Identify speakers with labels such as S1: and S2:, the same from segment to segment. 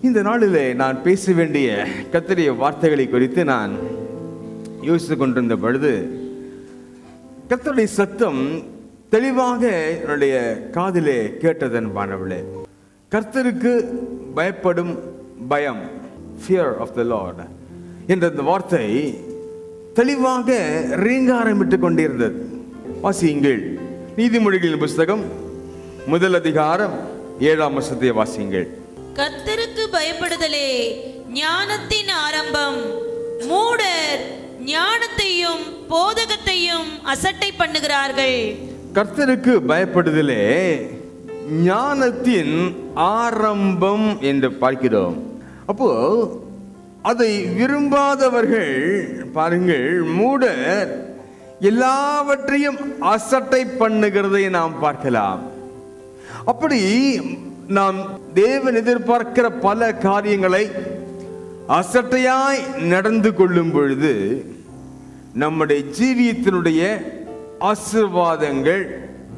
S1: இந்த நாளிலே நான் பேச வேண்டிய கத்தரிய வார்த்தைகளை குறித்து நான் யோசித்துக் கொண்டிருந்த பொழுது கத்தருடைய சத்தம் தெளிவாக என்னுடைய காதிலே கேட்டதன் பானவளே கர்த்தருக்கு பயப்படும் பயம் ஃபியர் ஆஃப் த லார்ட் என்ற இந்த வார்த்தை தெளிவாக ரீங்காரமிட்டு கொண்டிருந்தது வாசியுங்கள் நீதிமொழிகளின் புஸ்தகம் முதல் அதிகாரம் ஏழாம் வசத்தை வாசியுங்கள்
S2: கர்த்தருக்கு பயப்படுதலே ஞானத்தின் ஆரம்பம் மூடர் ஞானத்தையும் போதகத்தையும் அசட்டை பண்ணுகிறார்கள்
S1: கர்த்தருக்கு பயப்படுதலே ஞானத்தின் ஆரம்பம் என்று பார்க்கிறோம் அப்போ அதை விரும்பாதவர்கள் பாருங்கள் மூடர் எல்லாவற்றையும் அசட்டை பண்ணுகிறதை நாம் பார்க்கலாம் அப்படி நாம் தேவன் எதிர்பார்க்கிற பல காரியங்களை அசட்டையாய் நடந்து கொள்ளும் பொழுது நம்முடைய ஜீவியத்தினுடைய ஆசிர்வாதங்கள்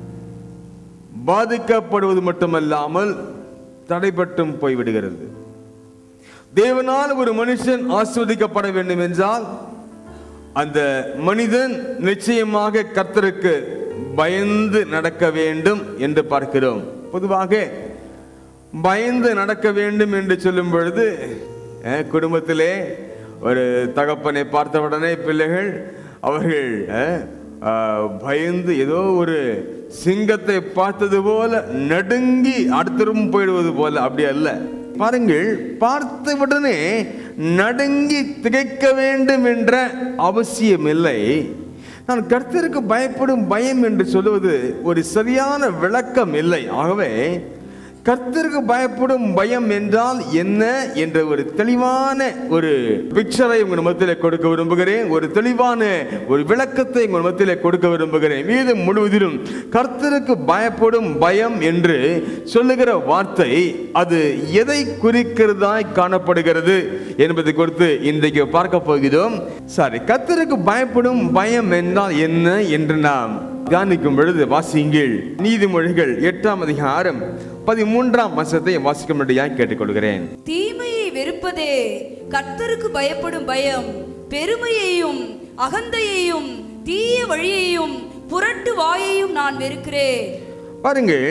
S1: பாதிக்கப்படுவது மட்டுமல்லாமல் தடைபட்டும் போய்விடுகிறது தேவனால் ஒரு மனுஷன் ஆஸ்வதிக்கப்பட வேண்டும் என்றால் அந்த மனிதன் நிச்சயமாக கர்த்தருக்கு பயந்து நடக்க வேண்டும் என்று பார்க்கிறோம் பொதுவாக பயந்து நடக்க வேண்டும் என்று சொல்லும் பொழுது அஹ், குடும்பத்திலே ஒரு தகப்பனை பார்த்தவுடனே பிள்ளைகள் அவர்கள் அஹ், ஆஹ், பயந்து ஏதோ ஒரு சிங்கத்தை பார்த்தது போல நடுங்கி அடுத்தரும் போயிடுவது போல அப்படி அல்ல பாருங்கள் பார்த்தவுடனே நடுங்கி திகைக்க வேண்டும் என்ற அவசியம் இல்லை நான் கர்த்தருக்கு பயப்படும் பயம் என்று சொல்லுவது ஒரு சரியான விளக்கம் இல்லை ஆகவே கர்த்தருக்கு பயப்படும் பயம் என்றால் என்ன என்ற ஒரு தெளிவான ஒரு பிக்சரை உங்கள் மத்தியிலே கொடுக்க விரும்புகிறேன் ஒரு தெளிவான ஒரு விளக்கத்தை உங்கள் மத்தியிலே கொடுக்க விரும்புகிறேன் மீது முழுவதிலும் கர்த்தருக்கு பயப்படும் பயம் என்று சொல்லுகிற வார்த்தை அது எதை குறிக்கிறதாய் காணப்படுகிறது என்பதை குறித்து இன்றைக்கு பார்க்க போகிறோம் சாரி கர்த்தருக்கு பயப்படும் பயம் என்றால் என்ன என்று நாம் தியானிக்கும் பொழுது வாசியுங்கள் நீதிமொழிகள் எட்டாம் அதிகாரம் பதிமூன்றாம் வசத்தை வாசிக்கும்படியாக கேட்டுக்கொள்கிறேன்
S3: தீமையை வெறுப்பதே கர்த்தருக்கு பயப்படும் பயம் பெருமையையும் அகந்தையையும் தீய வழியையும் புரட்டு வாயையும் நான் வெறுக்கிறேன்
S1: பாருங்கள்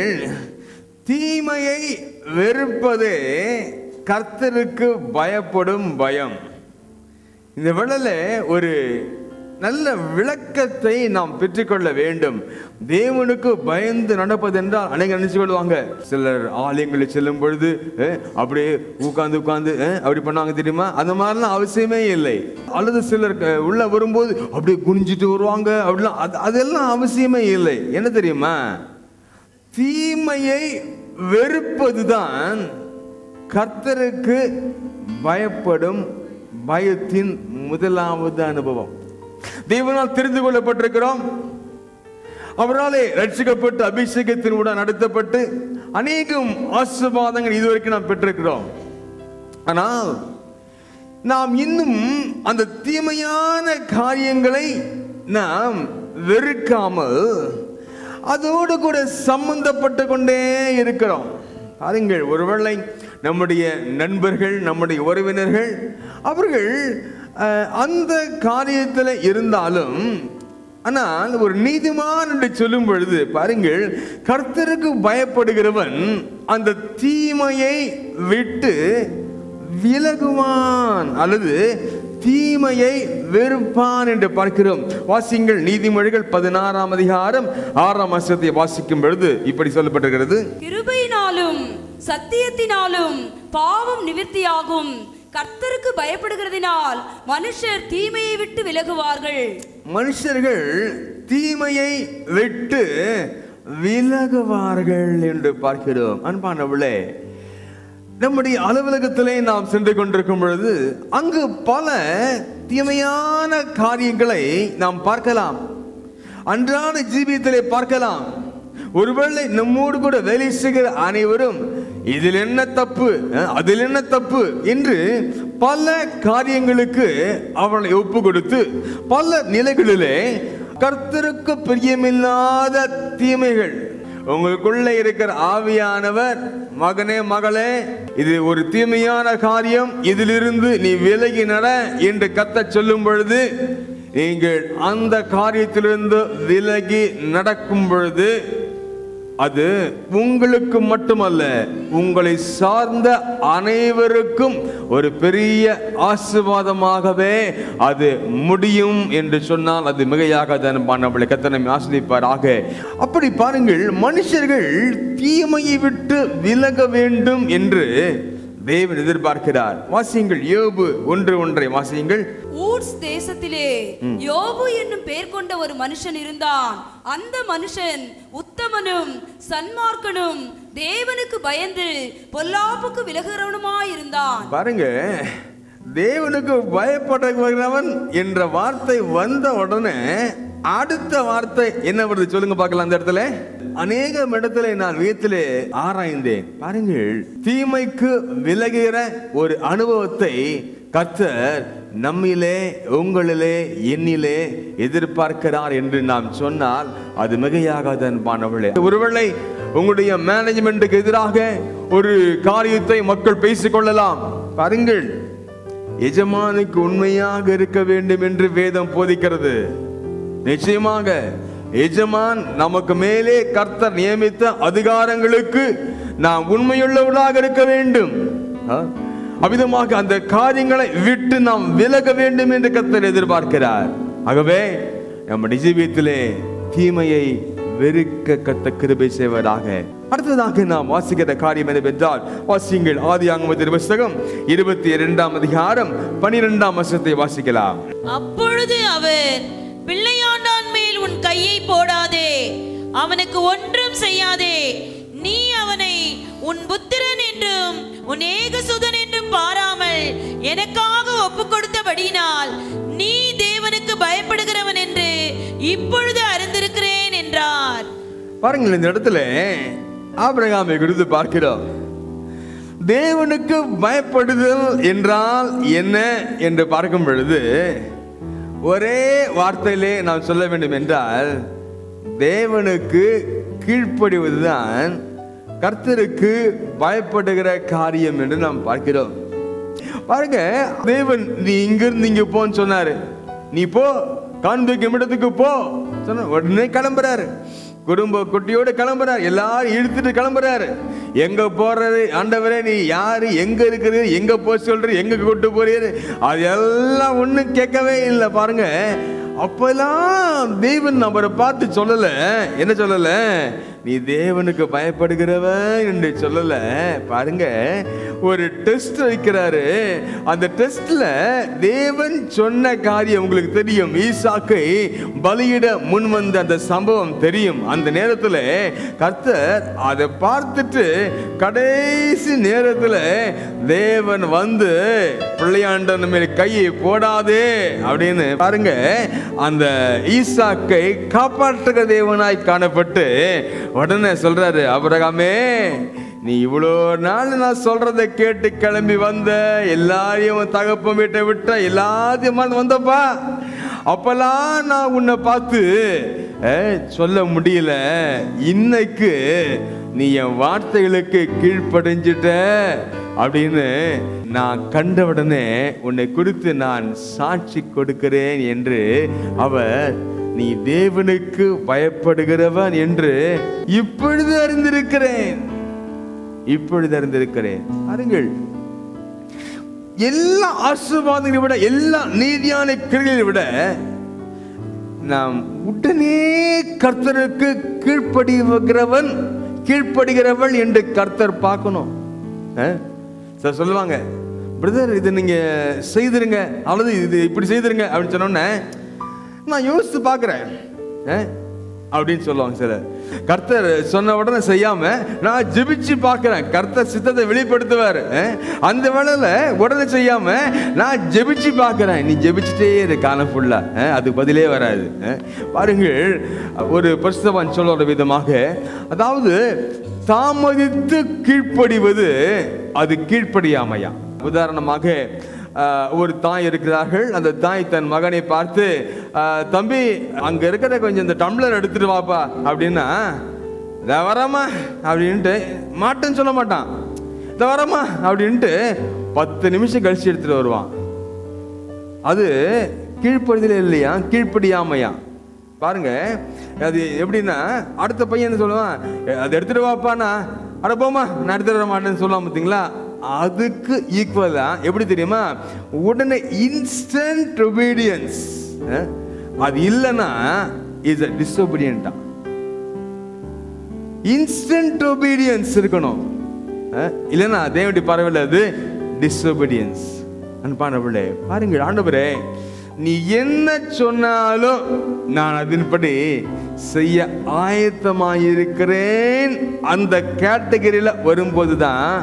S1: தீமையை வெறுப்பதே கர்த்தருக்கு பயப்படும் பயம் இந்த வேளையில ஒரு நல்ல விளக்கத்தை நாம் பெற்றுக்கொள்ள வேண்டும் தேவனுக்கு பயந்து நடப்பதென்றால் அநேக நினைச்சு கொள்வாங்க சிலர் ஆலயங்களில் செல்லும் பொழுது அஹ், அப்படியே உட்கார்ந்து உட்கார்ந்து அஹ், அப்படி பண்ணாங்க தெரியுமா அந்த மாதிரிலாம் அவசியமே இல்லை அல்லது சிலர் அஹ், உள்ள வரும்போது அப்படியே குனிஞ்சிட்டு வருவாங்க அப்படிலாம் அது அதெல்லாம் அவசியமே இல்லை என்ன தெரியுமா தீமையை வெறுப்பதுதான் கர்த்தருக்கு பயப்படும் பயத்தின் முதலாவது அனுபவம் தேவனால் தெரிந்து கொள்ளப்பட்டிருக்கிறோம் அவராலே ரட்சிக்கப்பட்டு அபிஷேகத்தின் நடத்தப்பட்டு அநேகம் ஆசீர்வாதங்கள் இதுவரைக்கும் நாம் பெற்றிருக்கிறோம் ஆனால் நாம் இன்னும் அந்த தீமையான காரியங்களை நாம் வெறுக்காமல் அதோடு கூட சம்பந்தப்பட்டு கொண்டே இருக்கிறோம் பாருங்கள் ஒருவேளை நம்முடைய நண்பர்கள் நம்முடைய உறவினர்கள் அவர்கள் அஹ், அந்த காரியத்தில் இருந்தாலும் ஆனால் ஒரு நீதிமான் என்று சொல்லும் பொழுது பாருங்கள் கர்த்தருக்கு பயப்படுகிறவன் அந்த தீமையை விட்டு விலகுவான் அல்லது தீமையை வெறுப்பான் என்று பார்க்கிறோம் வாசிங்கள் நீதிமொழிகள் பதினாறாம் அதிகாரம் ஆறாம் வருஷத்தை வாசிக்கும் பொழுது இப்படி சொல்லப்பட்டிருக்கிறது
S3: கிருபையினாலும் சத்தியத்தினாலும் பாவம் நிவிர்த்தியாகும் கர்த்தருக்கு பயப்படுகிறதினால் மனுஷர் தீமையை விட்டு விலகுவார்கள்
S1: மனுஷர்கள் தீமையை விட்டு விலகுவார்கள் என்று பார்க்கிறோம் அன்பானவளே நம்முடைய அலுவலகத்திலே நாம் சென்று கொண்டிருக்கும் பொழுது அங்கு பல தீமையான காரியங்களை நாம் பார்க்கலாம் அன்றாட ஜீவியத்திலே பார்க்கலாம் ஒருவேளை நம்மோடு கூட வேலை செய்கிற அனைவரும் இதில் என்ன தப்பு அஹ், அதில் என்ன தப்பு என்று பல காரியங்களுக்கு அவளை ஒப்பு கொடுத்து பல நிலைகளிலே கர்த்தருக்கு பிரியமில்லாத தீமைகள் உங்களுக்குள்ள இருக்கிற ஆவியானவர் மகனே மகளே இது ஒரு தீமையான காரியம் இதிலிருந்து நீ விலகி நட என்று கத்த சொல்லும் பொழுது நீங்கள் அந்த காரியத்திலிருந்து விலகி நடக்கும் பொழுது அது உங்களுக்கு மட்டுமல்ல உங்களை சார்ந்த அனைவருக்கும் ஒரு பெரிய ஆசீர்வாதமாகவே அது முடியும் என்று சொன்னால் அது மிகையாக நம்மளை கத்தனை ஆசிரிப்பாராக அப்படி பாருங்கள் மனுஷர்கள் தீமையை விட்டு விலக வேண்டும் என்று தேவன் எதிர்பார்க்கிறார் வாசியுங்கள் யோபு ஒன்று ஒன்றை வாசியுங்கள்
S3: ஊட்ஸ் தேசத்திலே யோபு என்னும் பேர் கொண்ட ஒரு மனுஷன் இருந்தான் அந்த மனுஷன் உத்தமனும் சன்மார்க்கனும் தேவனுக்கு பயந்து பொல்லாப்புக்கு விலகுறவனுமாயிருந்தான்
S1: பாருங்க தேவனுக்கு பயப்படுகிறவன் என்ற வார்த்தை வந்த உடனே அடுத்த வார்த்தை என்ன வருது சொல்லுங்க பார்க்கலாம் அந்த இடத்துல அநேக இடத்துல நான் வீட்டிலே ஆராய்ந்தேன் பாருங்கள் தீமைக்கு விலகுகிற ஒரு அனுபவத்தை கர்த்தர் நம்மிலே உங்களிலே என்னிலே எதிர்பார்க்கிறார் என்று நாம் சொன்னால் அது மிகையாகாத அன்பானவளே ஒருவேளை உங்களுடைய மேனேஜ்மெண்ட்டுக்கு எதிராக ஒரு காரியத்தை மக்கள் பேசிக் கொள்ளலாம் பாருங்கள் எஜமானுக்கு உண்மையாக இருக்க வேண்டும் என்று வேதம் போதிக்கிறது நிச்சயமாக எஜமான் நமக்கு மேலே கர்த்தர் நியமித்த அதிகாரங்களுக்கு நாம் உண்மையுள்ளவர்களாக இருக்க வேண்டும் ஆ? அவ்விதமாக அந்த காரியங்களை விட்டு நாம் விலக வேண்டும் என்று கர்த்தர் எதிர்பார்க்கிறார் ஆகவே நம்ம ஜீவியத்திலே தீமையை வெறுக்க கத்த கிருபை செய்வதாக அடுத்ததாக நாம் வாசிக்கிற காரியம் என்னவென்றால் வாசியுங்கள் ஆதி ஆங்கமத்தின் புஸ்தகம் இருபத்தி இரண்டாம் அதிகாரம் பனிரெண்டாம் வருஷத்தை வாசிக்கலாம்
S2: அப்பொழுது அவர் பிள்ளையாண்டான் மேல் உன் கையை போடாதே அவனுக்கு ஒன்றும் செய்யாதே நீ அவனை உன் புத்திரன் என்றும் உன் ஏகசுதன் என்றும் பாராமல் எனக்காக ஒப்பு கொடுத்தபடியினால் நீ தேவனுக்கு பயப்படுகிறவன் என்று இப்பொழுது அறிந்திருக்கிறேன் என்றார்
S1: பாருங்கள் இந்த இடத்துல ஆபிரகாமை குறித்து பார்க்கிறோம் தேவனுக்கு பயப்படுதல் என்றால் என்ன என்று பார்க்கும் பொழுது ஒரே வார்த்தையிலே நாம் சொல்ல வேண்டும் என்றால் தேவனுக்கு கீழ்ப்படிவதுதான் கர்த்தருக்கு பயப்படுகிற காரியம் என்று நாம் பார்க்கிறோம் பாருங்க தேவன் நீ இங்கிருந்து இங்க போன்னு சொன்னாரு நீ போ காண்பிக்கும் இடத்துக்கு போ சொன்ன உடனே கிளம்புறாரு குடும்ப குட்டியோடு கிளம்புறாரு எல்லாரும் இழுத்துட்டு கிளம்புறாரு எங்க போறது ஆண்டவரே நீ யாரு எங்க இருக்கிறது எங்க போ சொல்ற எங்க கூட்டு போறீரு அது எல்லாம் ஒண்ணும் கேட்கவே இல்லை பாருங்க அப்பெல்லாம் தேவன் அவரை பார்த்து சொல்லல என்ன சொல்லல நீ தேவனுக்கு பயப்படுகிறவன் என்று சொல்லல பாருங்க ஒரு டெஸ்ட் வைக்கிறாரு அந்த டெஸ்ட்ல தேவன் சொன்ன காரியம் உங்களுக்கு தெரியும் ஈசாக்கை பலியிட முன் வந்த அந்த சம்பவம் தெரியும் அந்த நேரத்துல கர்த்தர் அதை பார்த்துட்டு கடைசி நேரத்துல தேவன் வந்து பிள்ளையாண்டன் மேல் கையை போடாதே அப்படின்னு பாருங்க அந்த ஈசாக்கை காப்பாற்றுகிற தேவனாய் காணப்பட்டு உடனே சொல்றாரு அபிரகாமே நீ இவ்வளோ நாள் நான் சொல்றதை கேட்டு கிளம்பி வந்த எல்லாரையும் உன் தகப்பன் வீட்டை விட்ட எல்லாத்தையும் மறந்து வந்தப்பா அப்பெல்லாம் நான் உன்னை பார்த்து அஹ், சொல்ல முடியல இன்னைக்கு நீ என் வார்த்தைகளுக்கு கீழ்ப்படைஞ்சிட்ட அப்படின்னு நான் கண்ட உடனே உன்னை குறித்து நான் சாட்சி கொடுக்கிறேன் என்று அவர் நீ தேவனுக்கு பயப்படுகிறவன் என்று இப்பொழுது அறிந்திருக்கிறேன் இப்பொழுது அறிந்திருக்கிறேன் பாருங்கள் எல்லா ஆசீர்வாதங்களை விட எல்லா நீதியான கிரிகளை விட நாம் உடனே கர்த்தருக்கு கீழ்ப்படுகிறவன் கீழ்ப்படுகிறவள் என்று கர்த்தர் பார்க்கணும் அஹ்? சார் சொல்லுவாங்க பிரதர் இது நீங்க செய்திருங்க அல்லது இது இப்படி செய்திருங்க அப்படின்னு சொன்னோன்னே நான் யோசித்து பார்க்குறேன் அப்படின்னு சொல்லுவாங்க சில கர்த்தர் சொன்ன உடனே செய்யாம நான் ஜெபிச்சு பார்க்கிறேன் கர்த்தர் சித்தத்தை வெளிப்படுத்துவார் அஹ், அந்த வேளையில உடனே செய்யாம நான் ஜெபிச்சு பார்க்கிறேன் நீ ஜெபிச்சுட்டே இரு காலம் ஃபுல்லா அதுக்கு பதிலே வராது அஹ். பாருங்கள் ஒரு பரிசுத்தவான் சொல்ற விதமாக அதாவது தாமதித்து கீழ்ப்படிவது அது கீழ்ப்படியாமையா உதாரணமாக ஆஹ், ஒரு தாய் இருக்கிறார்கள் அந்த தாய் தன் மகனை பார்த்து ஆஹ், தம்பி அங்க இருக்கிற கொஞ்சம் இந்த டம்ளர் எடுத்துட்டு வாப்பா அப்படின்னா இத வரமா அப்படின்ட்டு மாட்டேன்னு சொல்ல மாட்டான் இத வரமா அப்படின்ட்டு பத்து நிமிஷம் கழிச்சு எடுத்துட்டு வருவான் அது கீழ்ப்படிதல் இல்லையா கீழ்ப்படியாமையா பாருங்க அது எப்படின்னா அடுத்த பையன் என்ன சொல்லுவான் "எ, அதை எடுத்துட்டு வாப்பானா அட போமா நான் எடுத்துட்டு வர மாட்டேன்னு சொல்லலாம் பார்த்தீங்களா அதுக்கு ஈக்குவலா எப்படி தெரியுமா உடனே இன்ஸ்டன்ட் ஒபீடியன்ஸ் அது இல்லைன்னா இஸ் அ டிஸ்ஒபீடியன்டா இன்ஸ்டன்ட் ஒபீடியன்ஸ் இருக்கணும் அஹ், இல்லைன்னா தேவனுடைய பரவாயில்ல அது டிஸ்ஒபீடியன்ஸ் அன்பானவர்களே பாருங்கள் ஆண்டவரே நீ என்ன சொன்னாலும் நான் அதன்படி செய்ய ஆயத்தமாயிருக்கிறேன் அந்த கேட்டகரியில வரும்போது தான்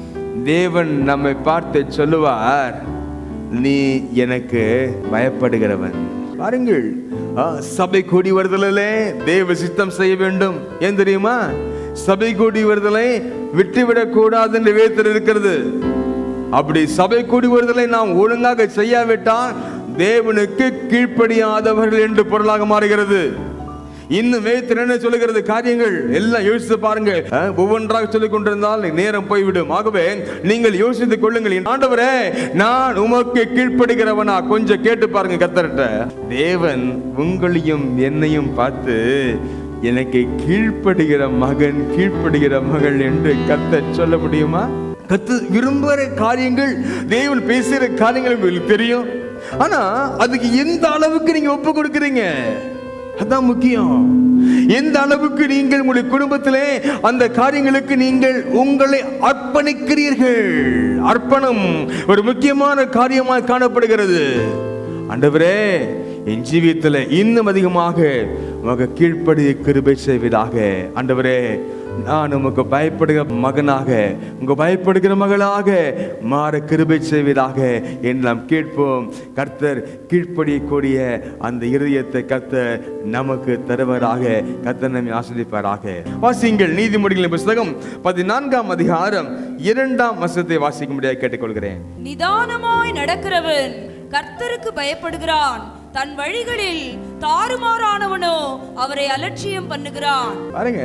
S1: தேவன் நம்மை பார்த்து சொல்லுவார் நீ எனக்கு பயப்படுகிறவன் பாருங்கள் ஆ, சபை கூடி வருதலே தேவ சித்தம் செய்ய வேண்டும் ஏன் தெரியுமா சபை கூடி வருதலை விட்டுவிடக் கூடாது என்று வேதத்தில் இருக்கிறது அப்படி சபை கூடி வருதலை நாம் ஒழுங்காக செய்யாவிட்டால் தேவனுக்கு கீழ்ப்படியாதவர்கள் என்று பொருளாக மாறுகிறது இன்னும் வேதத்தில் என்ன சொல்லுகிறது காரியங்கள் எல்லாம் யோசித்து பாருங்க அஹ், ஒவ்வொன்றாக சொல்லிக் கொண்டிருந்தால் நேரம் போய்விடும் ஆகவே நீங்கள் யோசித்துக் கொள்ளுங்கள் என் ஆண்டவரே நான் உமக்கு கீழ்ப்படுகிறவனா கொஞ்சம் கேட்டு பாருங்க கத்தர்கிட்ட தேவன் உங்களையும் என்னையும் பார்த்து எனக்கு கீழ்ப்படுகிற மகன் கீழ்ப்படுகிற மகள் என்று கத்த சொல்ல முடியுமா கத்து விரும்புகிற காரியங்கள் தேவன் பேசுகிற காரியங்கள் உங்களுக்கு தெரியும் ஆனா அதுக்கு எந்த அளவுக்கு நீங்க ஒப்பு கொடுக்குறீங்க அதான் முக்கியம் எந்த அளவுக்கு நீங்கள் உங்களுடைய குடும்பத்திலே அந்த காரியங்களுக்கு நீங்கள் உங்களை அர்ப்பணிக்கிறீர்கள் அர்ப்பணம் ஒரு முக்கியமான காரியமாக காணப்படுகிறது ஆண்டவரே என் ஜீவியத்தில் இன்னும் அதிகமாக உமக்கு கீழ்ப்படி கிருபை செய்வதாக ஆண்டவரே நான் உமக்கு பயப்படுகிற மகனாக உங்க பயப்படுகிற மகளாக மாற கிருபை செய்வதாக என்று நாம் கேட்போம் கர்த்தர் கீழ்ப்படியக்கூடிய அந்த இருதயத்தை கர்த்தர் நமக்கு தருவராக கர்த்தர் நம்மை ஆசிரிப்பாராக வாசியுங்கள் நீதிமொழிகளின் புஸ்தகம் பதினான்காம் அதிகாரம் இரண்டாம் வசனத்தை வாசிக்கும்படியாக கேட்டுக்கொள்கிறேன்
S3: நிதானமாய் நடக்கிறவன் கர்த்தருக்கு பயப்படுகிறான் தன் வழிகளில் தாறுமாறானவனோ அவரை அலட்சியம் பண்ணுகிறான்
S1: பாருங்க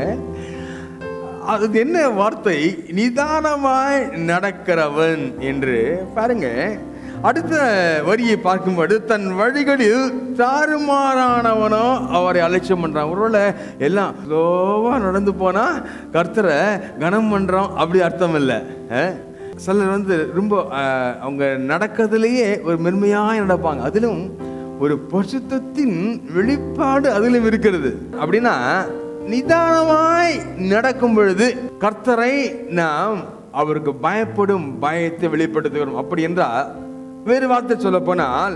S1: அது என்ன வார்த்தை நிதானமாய் நடக்கிறவன் என்று பாருங்க அடுத்த வரியை பார்க்கும்போது தன் வழிகளில் தாறுமாறானவனோ அவரை அலட்சியம் பண்றான் ஒருவேளை எல்லாம் ஸ்லோவா நடந்து போனா கர்த்தரை கனம் பண்றோம் அப்படி அர்த்தம் இல்லை அஹ்? சிலர் வந்து ரொம்ப அஹ், அவங்க நடக்கிறதுலேயே ஒரு மென்மையாக நடப்பாங்க அதிலும் ஒரு பசுத்தத்தின் வெளிப்பாடு அதிலும் இருக்கிறது அப்படின்னா நிதானமாய் நடக்கும் பொழுது கர்த்தரை நாம் அவருக்கு பயப்படும் பயத்தை வெளிப்படுத்துகிறோம் அப்படி என்றால் வேறு வார்த்தை சொல்ல போனால்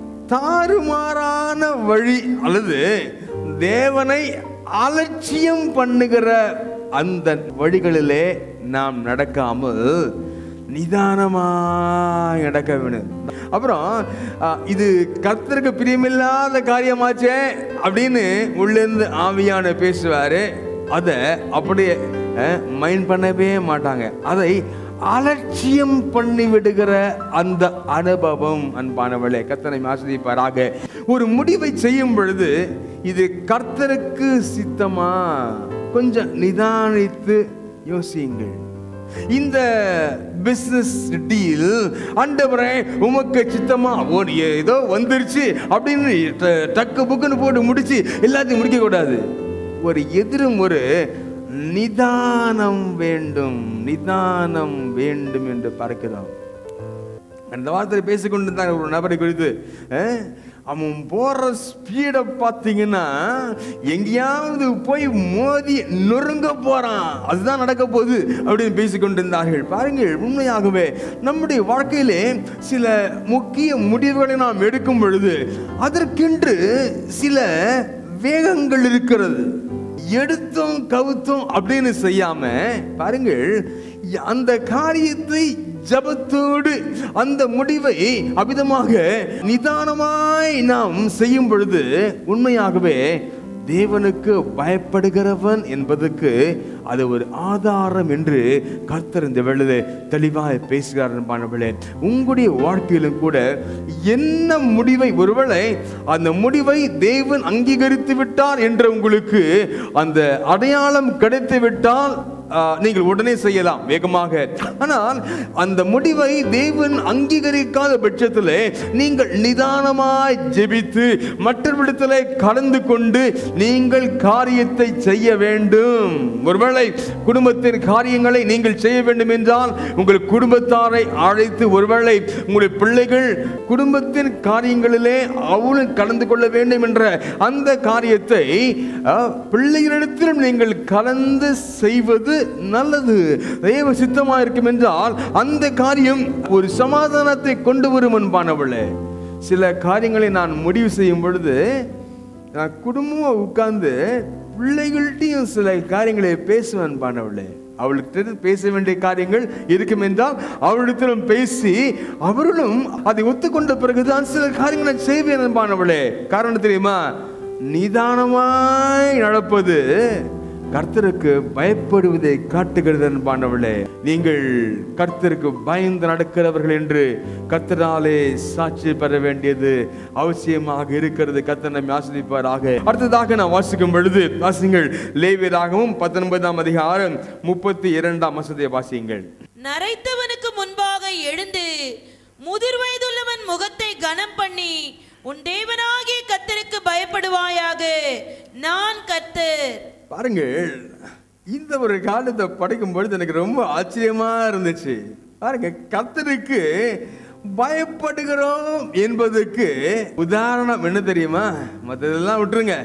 S1: தாறுமாறான வழி அல்லது தேவனை அலட்சியம் பண்ணுகிற அந்த வழிகளிலே நாம் நடக்காமல் நிதானமாய் நடக்க வேணும் அப்புறம் ஆ, இது கர்த்தருக்கு பிரியமில்லாத காரியமாச்சே அப்படின்னு உள்ளேருந்து ஆவியான பேசுவாரு அதை அப்படியே மைண்ட் பண்ணவே மாட்டாங்க அதை அலட்சியம் பண்ணி விடுகிற அந்த அனுபவம் அன்பானவளே கர்த்தனை ஆசிரியப்பாராக ஒரு முடிவை செய்யும் பொழுது இது கர்த்தருக்கு சித்தமா கொஞ்சம் நிதானித்து யோசியுங்கள் இந்த பிசினஸ் டீல் ஆண்டவரே உமக்கு சித்தமா ஒரு ஏதோ வந்துருச்சு அப்படின்னு ட- டக்கு புக்குன்னு போட்டு முடிச்சு எல்லாத்தையும் முடிக்க கூடாது ஒரு எதிரும் ஒரு நிதானம் வேண்டும் நிதானம் வேண்டும் என்று பார்க்கிறோம் அந்த வார்த்தையை பேசிக்கொண்டிருந்தாங்க ஒரு நபரை குறித்து அஹ், அவன் போற ஸ்பீடை பார்த்தீங்கன்னா எங்கேயாவது போய் மோதி நொறுங்க போறான் அதுதான் நடக்க போகுது அப்படின்னு பேசிக்கொண்டிருந்தார்கள் பாருங்கள் உண்மையாகவே நம்முடைய வாழ்க்கையிலே சில முக்கிய முடிவுகளை நாம் எடுக்கும் பொழுது அதற்கென்று சில வேகங்கள் இருக்கிறது எடுத்தோம் கவுத்தோம் அப்படின்னு செய்யாம பாருங்கள் அந்த காரியத்தை ஜபத்தோடு அந்த முடிவை அபிதமாக நிதானமாய் நாம் செய்யும் பொழுது உண்மையாகவே தேவனுக்கு பயப்படுகிறவன் என்பதற்கு அது ஒரு ஆதாரம் என்று கர்த்தர் இந்த வேளையிலே தெளிவாக பேசுகிறார் என்பானவர்களே உங்களுடைய வாழ்க்கையிலும் கூட என்ன முடிவை ஒருவேளை அந்த முடிவை தேவன் அங்கீகரித்து விட்டார் என்று உங்களுக்கு அந்த அடையாளம் கிடைத்து விட்டால் ஆ, நீங்கள் உடனே செய்யலாம் வேகமாக ஆனால் அந்த முடிவை தேவன் அங்கீகரிக்காத பட்சத்திலே நீங்கள் நிதானமாய் ஜெபித்து மற்றவரிடத்திலே கலந்து கொண்டு நீங்கள் காரியத்தை செய்ய வேண்டும் ஒருவேளை குடும்பத்தின் காரியங்களை நீங்கள் செய்ய வேண்டும் என்றால் உங்கள் குடும்பத்தாரை அழைத்து ஒருவேளை உங்களுடைய பிள்ளைகள் குடும்பத்தின் காரியங்களிலே அவளும் கலந்து கொள்ள வேண்டும் என்ற அந்த காரியத்தை ஆ, பிள்ளைகளிடத்திலும் நீங்கள் கலந்து செய்வது நல்லது தேவ சித்தமாக இருக்கும் என்றால் அந்த காரியம் ஒரு சமாதானத்தை கொண்டு வரும் அன்பானவளே சில காரியங்களை நான் முடிவு செய்யும் பொழுது நான் குடும்பமா உட்கார்ந்து பிள்ளைகள்கிட்டையும் சில காரியங்களை பேசுவேன் அன்பானவளே அவளுக்கு பேச வேண்டிய காரியங்கள் இருக்கும் என்றால் அவளிடத்திலும் பேசி அவர்களும் அதை ஒத்துக்கொண்ட பிறகுதான் சில காரியங்களை செய்வேன் அன்பானவளே காரணம் தெரியுமா நிதானமாய் நடப்பது கர்த்தருக்கு பயப்படுவதை காட்டுகிறது அன்பானவளே நீங்கள் கர்த்தருக்கு பயந்து நடக்கிறவர்கள் என்று கர்த்தராலே சாட்சி பெற வேண்டியது அவசியமாக இருக்கிறது கர்த்தர் நம்மை ஆசிரிப்பாராக அடுத்ததாக நான் வாசிக்கும் பொழுது வாசிங்கள் லேவியராகவும் பத்தொன்பதாம் அதிகாரம் முப்பத்தி இரண்டாம் வசதியை வாசியுங்கள்
S2: நரைத்தவனுக்கு முன்பாக எழுந்து முதிர் வயதுள்ளவன் முகத்தை கனம் பண்ணி உன் தேவனாகிய கர்த்தருக்கு பயப்படுவாயாக நான் கர்த்தர்
S1: பாருங்கள் இந்த ஒரு காலத்தை படிக்கும் பொழுது எனக்கு ரொம்ப ஆச்சரியமா இருந்துச்சு பாருங்க கர்த்தருக்கு பயப்படுகிறோம் என்பதற்கு உதாரணம் என்ன தெரியுமா மற்றதெல்லாம் விட்டுருங்க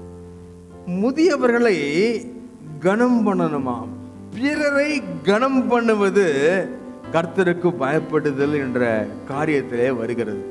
S1: முதியவர்களை கனம் பண்ணணுமாம் பிறரை கனம் பண்ணுவது கர்த்தருக்கு பயப்படுதல் என்ற காரியத்திலே வருகிறது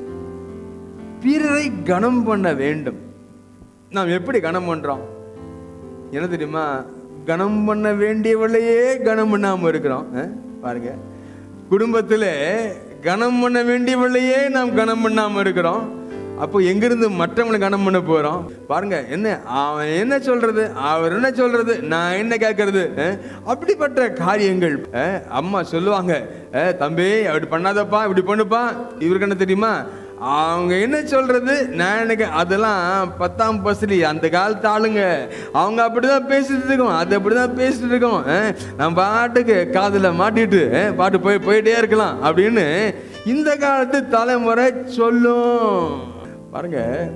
S1: பிறரை கனம் பண்ண வேண்டும் நாம் எப்படி கனம் பண்றோம் என்ன தெரியுமா கனம் பண்ண வேண்டியவளையே கனம் பண்ணாம இருக்கிறோம் அஹ்? பாருங்க குடும்பத்துல கனம் பண்ண வேண்டியவளையே நாம் கனம் பண்ணாம இருக்கிறோம் அப்போ எங்கிருந்து மற்றவங்களை கனம் பண்ண போறோம் பாருங்க என்ன அவன் என்ன சொல்றது அவர் என்ன சொல்றது நான் என்ன கேட்கறது அஹ்? அப்படிப்பட்ட காரியங்கள் அஹ், அம்மா சொல்லுவாங்க அஹ், தம்பி அப்படி பண்ணாதப்பா இப்படி பண்ணுப்பா இவருக்கு என்ன தெரியுமா அவங்க என்ன சொல்றது நான் எனக்கு அதெல்லாம் பத்தாம் பசலி அந்த காலத்து ஆளுங்க அவங்க அப்படிதான் பேசிட்டு இருக்கோம் அது அப்படிதான் பேசிட்டு இருக்கோம் அஹ், நம்ம பாட்டுக்கு காதுல மாட்டிட்டு அஹ், பாட்டு போய் போயிட்டே இருக்கலாம் அப்படின்னு இந்த காலத்து தலைமுறை சொல்லும் பாருங்க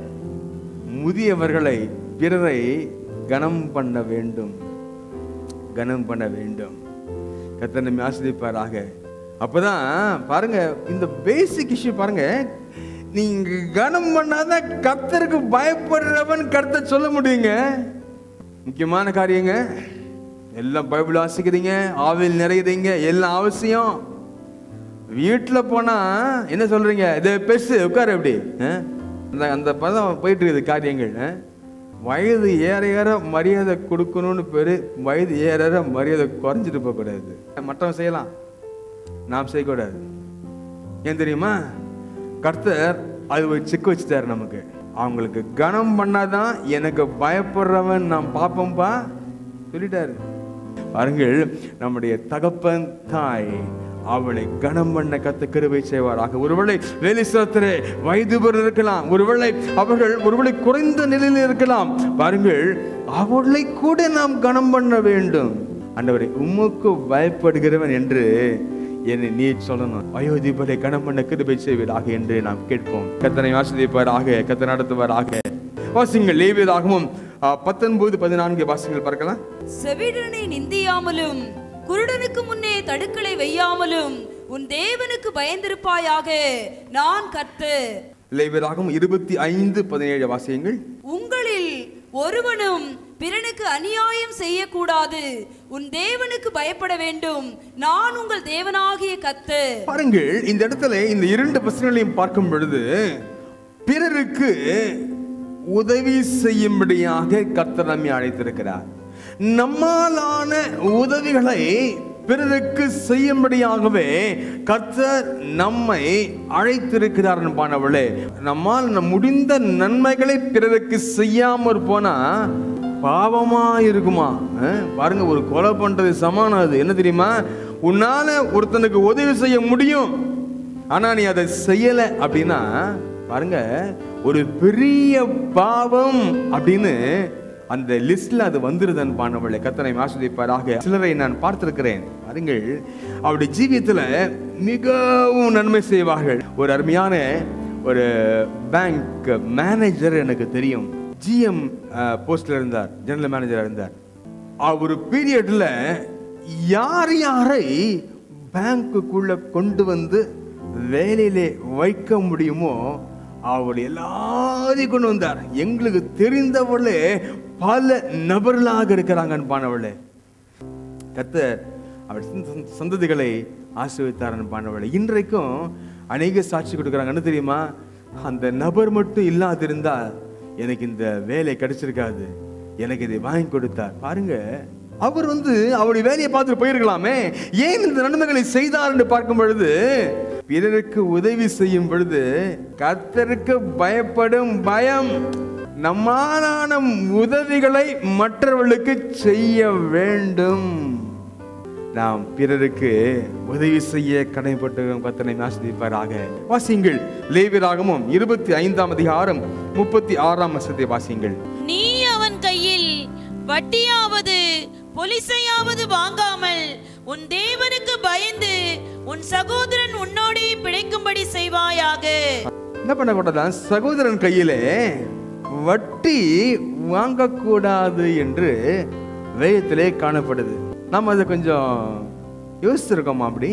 S1: முதியவர்களை பிறரை கனம் பண்ண வேண்டும் கனம் பண்ண வேண்டும் கர்த்தர் நம்மை ஆசிரிப்பாராக அப்பதான் பாருங்க இந்த பேசிக் இஷ்யூ பாருங்க நீங்க கனம் பண்ணாதான் கர்த்தருக்கு பயப்படுறவன் கர்த்தர் சொல்ல முடியுங்க முக்கியமான காரியங்க எல்லாம் பைபிள் வாசிக்கிறீங்க ஆவில் நிறையுறீங்க எல்லாம் அவசியம் வீட்டுல போனா என்ன சொல்றீங்க இதை பெருசு உட்காரு எப்படி அஹ்? அந்த அந்த பதம் போயிட்டு இருக்குது காரியங்கள் அஹ்? வயது ஏற ஏற மரியாதை கொடுக்கணும்னு பேரு வயது ஏற ஏற மரியாதை குறைஞ்சிட்டு போகக்கூடாது மற்றவன் செய்யலாம் நாம் செய்யக்கூடாது ஏன் தெரியுமா கர்த்தர் அது ஒரு செக் வச்சுட்டாரு நமக்கு அவங்களுக்கு கனம் பண்ணாதான் எனக்கு பயப்படுறவன் நான் பார்ப்போம்பா சொல்லிட்டாரு பாருங்கள் நம்முடைய தகப்பன் தாய் அவளை கனம் பண்ண கத்த கிருபை செய்வாராக ஒருவேளை வேலிஸ்தலத்திலே வயது பெற இருக்கலாம் ஒருவேளை அவர்கள் ஒருவேளை குறைந்த நிலையில் இருக்கலாம் பாருங்கள் அவளை கூட நாம் கனம் பண்ண வேண்டும் ஆண்டவரே உமக்கு பயப்படுகிறவன் என்று என்னை நீ சொல்லணும் அயோத்திபலை கனம் பண்ண கிருபை செய்வீராக என்று நாம் கேட்போம் கத்தனை ஆசிரியப்பாராக கத்த நடத்துவாராக வாசிங்கள் லேவியதாகவும் பத்தொன்பது பதினான்கு வாசிங்கள் பார்க்கலாம்
S3: செவிடனை நிந்தியாமலும் குருடனுக்கு முன்னே தடுக்களை வையாமலும் உன் தேவனுக்கு பயந்திருப்பாயாக நான் கர்த்தர்
S1: லேவியராகவும் இருபத்தி ஐந்து பதினேழு வாசியங்கள்
S3: உங்களில் ஒருவனும் பிறனுக்கு அநியாயம் செய்யக்கூடாது உன் தேவனுக்கு பயப்பட வேண்டும் நான் உங்கள் தேவனாகிய கர்த்தர்
S1: பாருங்கள் இந்த இடத்துல இந்த இரண்டு வசனங்களையும் பார்க்கும் பொழுது பிறருக்கு உதவி செய்யும்படியாக கர்த்தர் நம்மை அழைத்திருக்கிறார் நம்மாலான உதவிகளை பிறருக்கு செய்யும்படியாகவே கர்த்தர் நம்மை அழைத்திருக்கிறார் அன்பானவளே நம்மால் நம் முடிந்த நன்மைகளை பிறருக்கு செய்யாமற் போனா பாவமா இருக்குமா அஹ், பாருங்க ஒரு கொலை பண்றது சமானம் அது என்ன தெரியுமா உன்னால ஒருத்தனுக்கு உதவி செய்ய முடியும் ஆனா நீ அதை செய்யல அப்படின்னா பாருங்க ஒரு பெரிய பாவம் அப்படின்னு அந்த லிஸ்ட்ல அது வந்துருதன் பானவளை கத்தனை ஆஸ்வதிப்பாராக சிலரை நான் பார்த்திருக்கிறேன் பாருங்கள் அவருடைய ஜீவியத்துல மிகவும் நன்மை செய்வார்கள் ஒரு அருமையான ஒரு பேங்க் மேனேஜர் எனக்கு தெரியும் ஜிஎம் போஸ்ட்ல இருந்தார் ஜெனரல் மேனேஜரா இருந்தார் அவர் பீரியட்ல யார் யாரை பேங்க்குக்குள்ள கொண்டு வந்து வேலையிலே வைக்க முடியுமோ அவர் எல்லாரையும் கொண்டு வந்தார் எங்களுக்கு தெரிந்தவர்களே பல நபர்களாக இருக்கிறாங்க அன்பானவளே கர்த்தர் அவர் சந்த- சந்ததிகளை ஆசீர்வதித்தார் அன்பானவளே இன்றைக்கும் அநேக சாட்சி கொடுக்குறாங்க என்ன தெரியுமா அந்த நபர் மட்டும் இல்லாதிருந்தா எனக்கு இந்த வேலை கிடைச்சிருக்காது எனக்கு இதை வாங்கி கொடுத்தார் பாருங்க அவர் வந்து அவருடைய வேலையை பார்த்துட்டு போயிருக்கலாமே ஏன் இந்த நன்மைகளை செய்தார் என்று பார்க்கும் பொழுது பிறருக்கு உதவி செய்யும் பொழுது கர்த்தருக்கு பயப்படும் பயம் நம்மாலான உதவிகளை மற்றவர்களுக்கு செய்ய வேண்டும் நாம் பிறருக்கு உதவி செய்ய கடைப்பட்டு கத்தனை ஆசிரிப்பாராக வாசியுங்கள் லேவியராகமும் இருபத்தி ஐந்தாம் அதிகாரம் முப்பத்தி ஆறாம் வசத்தை வாசியுங்கள்
S2: நீ அவன் கையில் வட்டியாவது பொலிசையாவது வாங்காமல் உன் தேவனுக்கு பயந்து உன் சகோதரன் உன்னோடே பிழைக்கும்படி செய்வாயாக
S1: என்ன பண்ணக்கூடாதான் சகோதரன் கையிலே வட்டி வாங்கக்கூடாது என்று வேதத்திலே காணப்படுது நாம் அதை கொஞ்சம் யோசிச்சிருக்கோமா அப்படி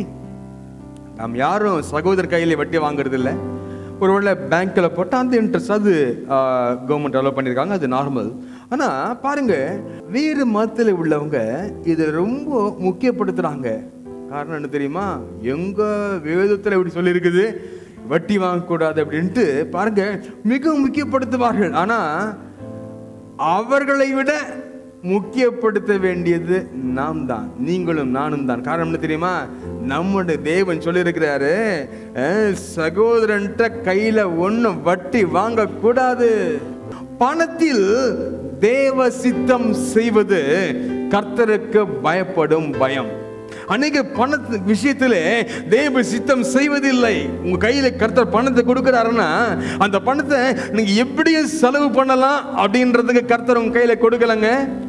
S1: நாம் யாரும் சகோதரர் கையிலே வட்டி வாங்குறது இல்லை ஒருவேளை பேங்க்ல போட்டால் அந்த இன்ட்ரெஸ்ட் அது கவர்மெண்ட் அலோவ் பண்ணியிருக்காங்க அது நார்மல் ஆனால் பாருங்க வேறு மதத்தில் உள்ளவங்க இதை ரொம்ப முக்கியப்படுத்துறாங்க காரணம் என்ன தெரியுமா எங்க வேதத்தில் இப்படி சொல்லியிருக்குது வட்டி வாங்கக்கூடாது அப்படின்ட்டு பாருங்க மிக முக்கியப்படுத்துவார்கள் ஆனா அவர்களை விட முக்கியப்படுத்த வேண்டியது நாம் தான் நீங்களும் நானும் தான் காரணம் என்ன தெரியுமா நம்முடைய தேவன் சொல்லியிருக்கிறாரு அஹ், சகோதரன்ட்ட கையில ஒண்ணும் வட்டி வாங்க கூடாது பணத்தில் தேவ சித்தம் செய்வது கர்த்தருக்கு பயப்படும் பயம் அநேக பண விஷயத்திலே தேவ சித்தம் செய்வதில்லை உங்க கையில கர்த்தர் பணத்தை கொடுக்கிறாருன்னா அந்த பணத்தை நீங்க எப்படியும் செலவு பண்ணலாம் அப்படின்றதுக்கு கர்த்தர் உங்க கையில கொடுக்கலங்க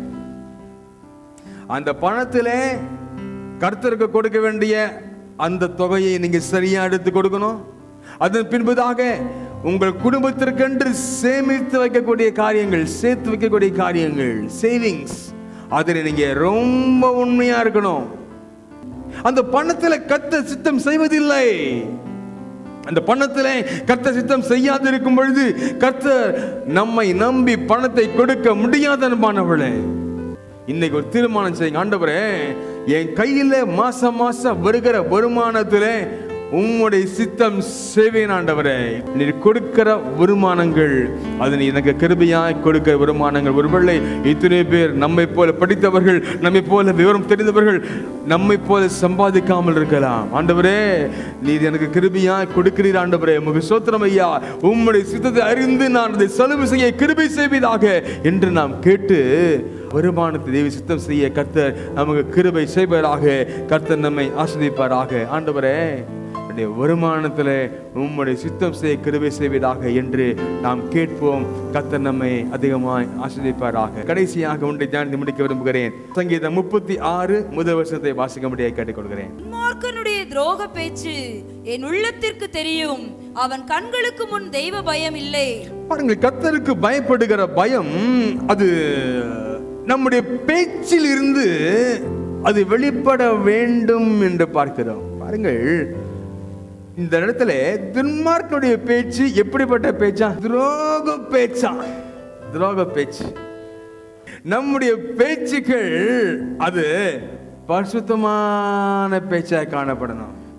S1: அந்த பணத்திலே கர்த்தருக்கு கொடுக்க வேண்டிய அந்த தொகையை நீங்க சரியா எடுத்து கொடுக்கணும் அதன் பின்பதாக உங்கள் குடும்பத்திற்கென்று சேமித்து வைக்கக்கூடிய காரியங்கள் சேர்த்து வைக்கக்கூடிய காரியங்கள் சேவிங்ஸ் அதில் நீங்க ரொம்ப உண்மையா இருக்கணும் அந்த பணத்துல கத்த சித்தம் செய்வதில்லை அந்த பணத்துல கர்த்த சித்தம் செய்யாது இருக்கும் பொழுது கர்த்தர் நம்மை நம்பி பணத்தை கொடுக்க முடியாத அன்பானவளே இன்னைக்கு ஒரு தீர்மானம் செய்யுங்க ஆண்டவரே என் கையில மாசம் மாசம் வருகிற வருமானத்திலே உம்முடைய சித்தம் செய்வேன் ஆண்டவரே நீர் கொடுக்கிற வருமானங்கள் அது நீ எனக்கு கிருபையாய் கொடுக்கிற வருமானங்கள் ஒருவேளை இத்தனை பேர் நம்மை போல படித்தவர்கள் நம்மை போல விவரம் தெரிந்தவர்கள் நம்மை போல சம்பாதிக்காமல் இருக்கலாம் ஆண்டவரே நீர் எனக்கு கிருபையாய் கொடுக்கிறீர் ஆண்டவரே உமக்கு சோத்திரம் ஐயா உம்முடைய சித்தத்தை அறிந்து நான் அதை செலவு செய்ய கிருபை செய்வதாக என்று நாம் கேட்டு வருமானத்தை தேவி சித்தம் செய்ய கர்த்தர் நமக்கு கிருபை செய்வதாக கர்த்தர் நம்மை ஆஸ்வதிப்பாராக ஆண்டவரே என்னுடைய வருமானத்தில் உம்முடைய சித்தம் செய்ய கிருபை செய்வதாக என்று நாம் கேட்போம் கர்த்தர் நம்மை அதிகமாய் ஆஸ்வதிப்பாராக கடைசியாக ஒன்றை தியானித்து முடிக்க விரும்புகிறேன் சங்கீதம் முப்பத்தி ஆறு முதல் வருஷத்தை வாசிக்க முடியாது கேட்டுக்கொள்கிறேன்
S3: துன்மார்க்கனுடைய துரோக பேச்சு என் உள்ளத்திற்கு தெரியும் அவன் கண்களுக்கு முன் தெய்வ பயம் இல்லை
S1: பாருங்கள் கர்த்தருக்கு பயப்படுகிற பயம் அது நம்முடைய பேச்சில் இருந்து அது வெளிப்பட வேண்டும் என்று பார்க்கிறோம் பாருங்கள் இந்த இடத்துல துன்மார்க்கனுடைய பேச்சு எப்படிப்பட்ட பேச்சா துரோக பேச்சா துரோக பேச்சு நம்முடைய பேச்சுக்கள் அது பரிசுத்தமான பேச்சா காணப்படணும்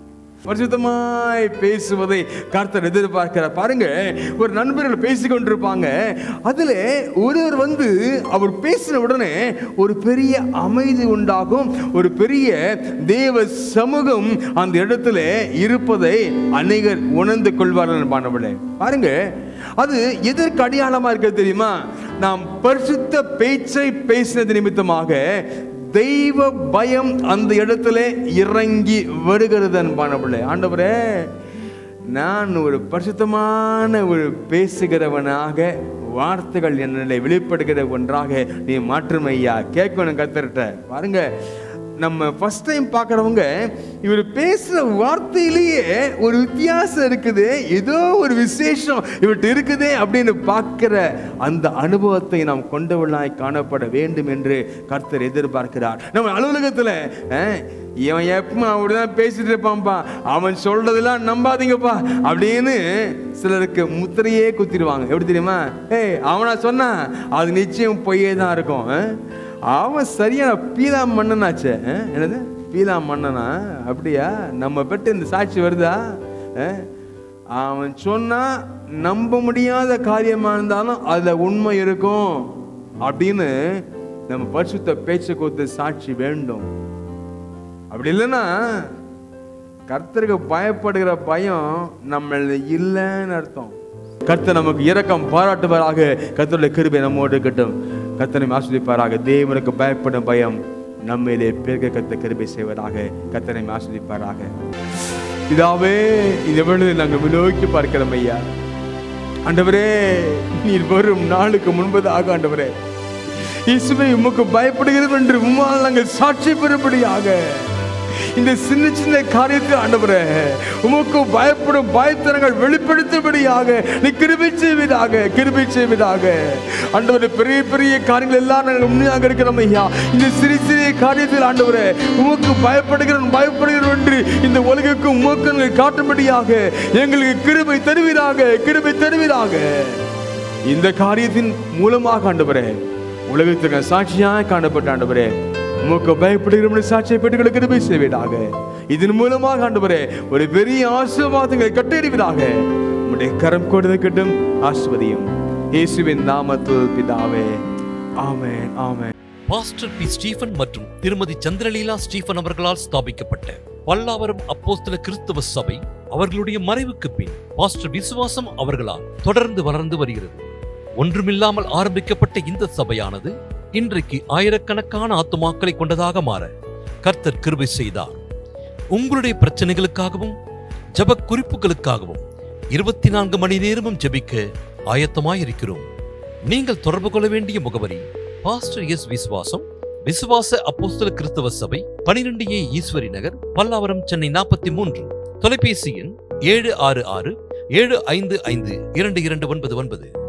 S1: பரிசுத்தமாய் பேசுவதை கர்த்தர் எதிர்பார்க்கிறார் பாருங்க ஒரு நண்பர்கள் பேசிக் கொண்டிருப்பாங்க அதுல ஒருவர் வந்து அவர் பேசின உடனே ஒரு பெரிய அமைதி உண்டாகும் ஒரு பெரிய தேவ சமூகம் அந்த இடத்துல இருப்பதை அநேகர் உணர்ந்து கொள்வார்கள் பானவளே பாருங்க அது எதற்கு அடையாளமா இருக்க தெரியுமா நாம் பரிசுத்த பேச்சை பேசினது நிமித்தமாக தெய்வ பயம் அந்த இடத்துல இறங்கி வருகிறது அன்பானவளே ஆண்டவரே நான் ஒரு பரிசுத்தமான ஒரு பேசுகிறவனாக வார்த்தைகள் என்னை வெளிப்படுகிற ஒன்றாக நீ மாற்றும் ஐயா கேட்கணும் கத்துறட்ட பாருங்க நம்ம ஃபர்ஸ்ட் டைம் பார்க்குறவங்க இவர் பேசுகிற வார்த்தையிலேயே ஒரு வித்தியாசம் இருக்குது ஏதோ ஒரு விசேஷம் இவர்கிட்ட இருக்குதே அப்படின்னு பார்க்கிற அந்த அனுபவத்தை நாம் கொண்டவர்களாய் காணப்பட வேண்டும் என்று கர்த்தர் எதிர்பார்க்கிறார் நம்ம அலுவலகத்தில் இவன் எப்பவும் அப்படிதான் பேசிட்டு இருப்பான்ப்பா அவன் சொல்றதெல்லாம் நம்பாதீங்கப்பா அப்படின்னு சிலருக்கு முத்திரையே குத்திடுவாங்க எப்படி தெரியுமா ஏய் அவனா சொன்னா அது நிச்சயம் பொய்யே தான் இருக்கும் ஆ? அவன் சரியான பீலா மன்னனாச்சே ஆ? என்னது பீலா மன்னனா அப்படியா நம்ம பெற்ற இந்த சாட்சி வருதா ஆ? அவன் சொன்னா நம்ப முடியாத காரியமா இருந்தாலும் அதுல உண்மை இருக்கும் அப்படின்னு நம்ம பரிசுத்த பேச்சை கொடுத்து சாட்சி வேண்டும் அப்படி இல்லைன்னா கர்த்தருக்கு பயப்படுகிற பயம் நம்ம இல்லைன்னு அர்த்தம் கர்த்தர் நமக்கு இரக்கம் பாராட்டுவாராக கர்த்தருடைய கிருபை நம்மோடு இருக்கட்டும் கர்த்தனை ஆஸ்வதிப்பாராக தேவனுக்கு பயப்படும் பயம் நம்மிலே பெருக கத்த கிருபை செய்வதாக கர்த்தனை ஆஸ்வதிப்பாராக இதாவே இந்த வேளையில் நாங்கள் நோக்கி பார்க்கிறோம் ஐயா ஆண்டவரே நீர் வரும் நாளுக்கு முன்பதாக ஆண்டவரே இயேசுவை உமக்கு பயப்படுகிறது என்று உம்மால் நாங்கள் சாட்சி பெறும்படியாக இந்த சின்ன சின்ன காரியத்தில் ஆண்டவரே உமக்கு பயப்படும் பயத்தனங்கள் வெளிப்படுத்தும்படியாக நீ கிருபை செய்வதாக கிருபை செய்வதாக ஆண்டவரே பெரிய பெரிய காரியங்கள் எல்லாம் நாங்கள் உண்மையாக இருக்கிறோம் ஐயா இந்த சிறிய சிறிய காரியத்தில் ஆண்டவரே உமக்கு பயப்படுகிறோம் பயப்படுகிறோம் என்று இந்த உலகுக்கு உமக்கு நாங்கள் காட்டும்படியாக எங்களுக்கு கிருபை தருவீராக கிருபை தருவீராக இந்த காரியத்தின் மூலமாக ஆண்டவரே உலகத்துக்கு சாட்சியாக காணப்பட்ட ஆண்டவரே உமக்கு பயப்படுகிற சாட்சியை பெற்றுகளை கிருபை செய்வீராக இதன் மூலமாக ஆண்டவரே ஒரு பெரிய ஆசீர்வாதங்களை கட்டறிவதாக உம்முடைய கரம் கொடுக்கட்டும் ஆஸ்வதியும் இயேசுவின் நாமத்தில் பிதாவே ஆமென் ஆமென்
S4: பாஸ்டர் பி ஸ்டீஃபன் மற்றும் திருமதி சந்திரலீலா ஸ்டீஃபன் அவர்களால் ஸ்தாபிக்கப்பட்ட பல்லாவரம் அப்போஸ்தல கிறிஸ்தவ சபை அவர்களுடைய மறைவுக்கு பின் பாஸ்டர் விசுவாசம் அவர்களால் தொடர்ந்து வளர்ந்து வருகிறது ஒன்றுமில்லாமல் ஆரம்பிக்கப்பட்ட இந்த சபையானது இன்றைக்கு ஆயிரக்கணக்கான ஆத்துமாக்களை கொண்டதாக மாற கர்த்தர் கிருபை செய்தார் உங்களுடைய பிரச்சனைகளுக்காகவும் ஜெப குறிப்புகளுக்காகவும் இருபத்தி நான்கு மணி நேரமும் ஜெபிக்க ஆயத்தமாயிருக்கிறோம் நீங்கள் தொடர்பு கொள்ள வேண்டிய முகவரி பாஸ்டர் எஸ் விசுவாசம் விசுவாச அப்போஸ்தல கிறிஸ்தவ சபை பனிரெண்டு ஏ ஈஸ்வரி நகர் பல்லாவரம் சென்னை நாற்பத்தி மூன்று தொலைபேசி எண் ஏழு ஆறு ஆறு ஏழு ஐந்து ஐந்து இரண்டு இரண்டு ஒன்பது ஒன்பது